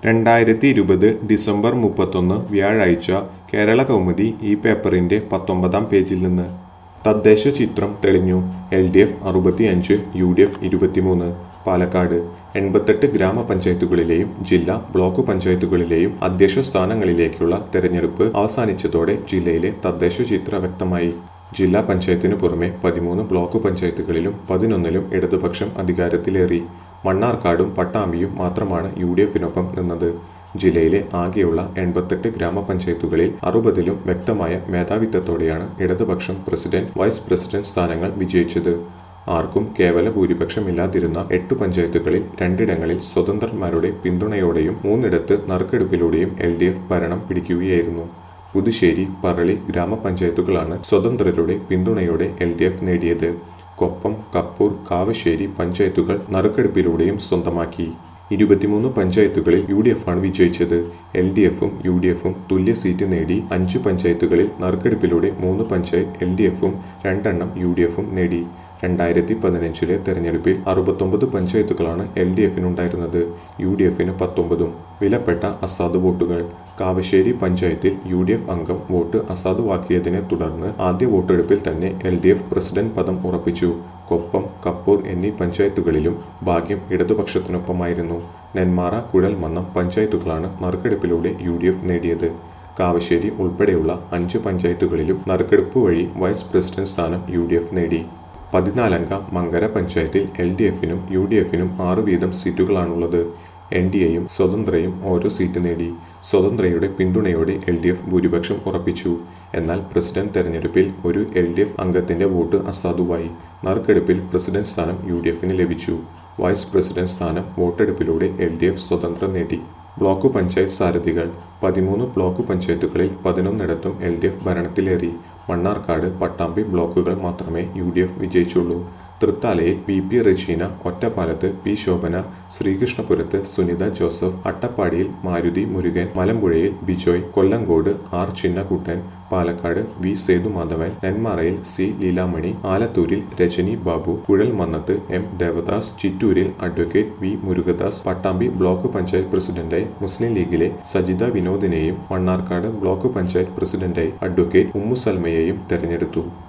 രണ്ടായിരത്തി ഇരുപത് ഡിസംബർ മുപ്പത്തൊന്ന് വ്യാഴാഴ്ച കേരള കൗമുദി ഈ പേപ്പറിന്റെ പത്തൊമ്പതാം പേജിൽ നിന്ന് തദ്ദേശ ചിത്രം തെളിഞ്ഞു എൽ ഡി എഫ് അറുപത്തിയഞ്ച് യു ഡി എഫ് ഇരുപത്തിമൂന്ന് പാലക്കാട് എൺപത്തെട്ട് ഗ്രാമപഞ്ചായത്തുകളിലെയും ജില്ലാ ബ്ലോക്ക് പഞ്ചായത്തുകളിലെയും അധ്യക്ഷ സ്ഥാനങ്ങളിലേക്കുള്ള തെരഞ്ഞെടുപ്പ് അവസാനിച്ചതോടെ ജില്ലയിലെ തദ്ദേശ ചിത്രം വ്യക്തമായി ജില്ലാ പഞ്ചായത്തിനു പുറമെ പതിമൂന്ന് ബ്ലോക്ക് പഞ്ചായത്തുകളിലും പതിനൊന്നിലും ഇടതുപക്ഷം അധികാരത്തിലേറി മണ്ണാർക്കാടും പട്ടാമ്പിയും മാത്രമാണ് യു ഡി എഫിനൊപ്പം നിന്നത് ജില്ലയിലെ ആകെയുള്ള എൺപത്തെട്ട് ഗ്രാമപഞ്ചായത്തുകളിൽ അറുപതിലും വ്യക്തമായ മേധാവിത്വത്തോടെയാണ് ഇടതുപക്ഷം പ്രസിഡന്റ് വൈസ് പ്രസിഡന്റ് സ്ഥാനങ്ങൾ വിജയിച്ചത് ആർക്കും കേവല ഭൂരിപക്ഷമില്ലാതിരുന്ന എട്ട് പഞ്ചായത്തുകളിൽ രണ്ടിടങ്ങളിൽ സ്വതന്ത്രന്മാരുടെ പിന്തുണയോടെയും മൂന്നിടത്ത് നറുക്കെടുപ്പിലൂടെയും എൽ ഡി എഫ് ഭരണം പിടിക്കുകയായിരുന്നു പുതുശ്ശേരി പറളി ഗ്രാമപഞ്ചായത്തുകളാണ് സ്വതന്ത്രരുടെ പിന്തുണയോടെ എൽ ഡി എഫ് നേടിയത് കൊപ്പം കപ്പൂർ കാവശ്ശേരി പഞ്ചായത്തുകൾ നറുക്കെടുപ്പിലൂടെയും സ്വന്തമാക്കി ഇരുപത്തിമൂന്ന് പഞ്ചായത്തുകളിൽ യു ഡി എഫ് ആണ് വിജയിച്ചത് എൽ ഡി എഫും യു ഡി എഫും തുല്യ സീറ്റ് നേടി അഞ്ച് പഞ്ചായത്തുകളിൽ നറുക്കെടുപ്പിലൂടെ മൂന്ന് പഞ്ചായത്ത് എൽ ഡി എഫും രണ്ടെണ്ണം യു ഡി എഫും നേടി രണ്ടായിരത്തി പതിനഞ്ചിലെ തെരഞ്ഞെടുപ്പിൽ അറുപത്തൊമ്പത് പഞ്ചായത്തുകളാണ് എൽ ഡി എഫിനുണ്ടായിരുന്നത് യു ഡി എഫിന് പത്തൊമ്പതും വിലപ്പെട്ട അസാധു വോട്ടുകൾ കാവശ്ശേരി പഞ്ചായത്തിൽ യു ഡി എഫ് അംഗം വോട്ട് അസാധുവാക്കിയതിനെ തുടർന്ന് ആദ്യ വോട്ടെടുപ്പിൽ തന്നെ എൽ ഡി എഫ് പ്രസിഡന്റ് പദം ഉറപ്പിച്ചു കൊപ്പം കപ്പൂർ എന്നീ പഞ്ചായത്തുകളിലും ഭാഗ്യം ഇടതുപക്ഷത്തിനൊപ്പമായിരുന്നു നെന്മാറ കുഴൽമന്നം പഞ്ചായത്തുകളാണ് നറുക്കെടുപ്പിലൂടെ യു ഡി എഫ് നേടിയത് കാവശ്ശേരി ഉൾപ്പെടെയുള്ള അഞ്ച് പഞ്ചായത്തുകളിലും നറുക്കെടുപ്പ് വഴി വൈസ് പ്രസിഡന്റ് സ്ഥാനം യു ഡി എഫ് നേടി പതിനാലംഗ മങ്കര പഞ്ചായത്തിൽ എൽ ഡി എഫിനും യു ഡി എഫിനും ആറ് വീതം സീറ്റുകളാണുള്ളത് എൻ ഡി എയും സ്വതന്ത്രയും ഓരോ സീറ്റ് നേടി സ്വതന്ത്രയുടെ പിന്തുണയോടെ എൽ ഡി എഫ് ഭൂരിപക്ഷം ഉറപ്പിച്ചു എന്നാൽ പ്രസിഡന്റ് തെരഞ്ഞെടുപ്പിൽ ഒരു എൽ ഡി എഫ് അംഗത്തിന്റെ വോട്ട് അസാധുവായി നറുക്കെടുപ്പിൽ പ്രസിഡന്റ് സ്ഥാനം യു ഡി എഫിന് ലഭിച്ചു വൈസ് പ്രസിഡന്റ് സ്ഥാനം വോട്ടെടുപ്പിലൂടെ എൽ ഡി എഫ് സ്വതന്ത്രം നേടി ബ്ലോക്ക് പഞ്ചായത്ത് സാരഥികൾ പതിമൂന്ന് ബ്ലോക്ക് പഞ്ചായത്തുകളിൽ പതിനൊന്നിടത്തും എൽ ഡി എഫ് ഭരണത്തിലേറി മണ്ണാർക്കാട് പട്ടാമ്പി ബ്ലോക്കുകൾ മാത്രമേ യു ഡി എഫ് വിജയിച്ചുള്ളൂ തൃത്താലയിൽ വി പി റെജീന ഒറ്റപ്പാലത്ത് പി ശോഭന ശ്രീകൃഷ്ണപുരത്ത് സുനിത ജോസഫ് അട്ടപ്പാടിയിൽ മാരുതി മുരുകൻ മലമ്പുഴയിൽ ബിജോയ് കൊല്ലങ്കോട് ആർ ചിന്നക്കുട്ടൻ പാലക്കാട് വി സേതുമാധവൻ നെന്മാറയിൽ സി ലീലാമണി ആലത്തൂരിൽ രജനി ബാബു കുഴൽമന്നത്ത് എം ദേവദാസ് ചിറ്റൂരിൽ advocate V Murugadas Pattambi block panchayat പ്രസിഡന്റായി മുസ്ലിം ലീഗിലെ സജിത വിനോദിനെയും മണ്ണാർക്കാട് ബ്ലോക്ക് പഞ്ചായത്ത് പ്രസിഡന്റായി അഡ്വക്കേറ്റ് ഉമ്മു സൽമയെയും തെരഞ്ഞെടുത്തു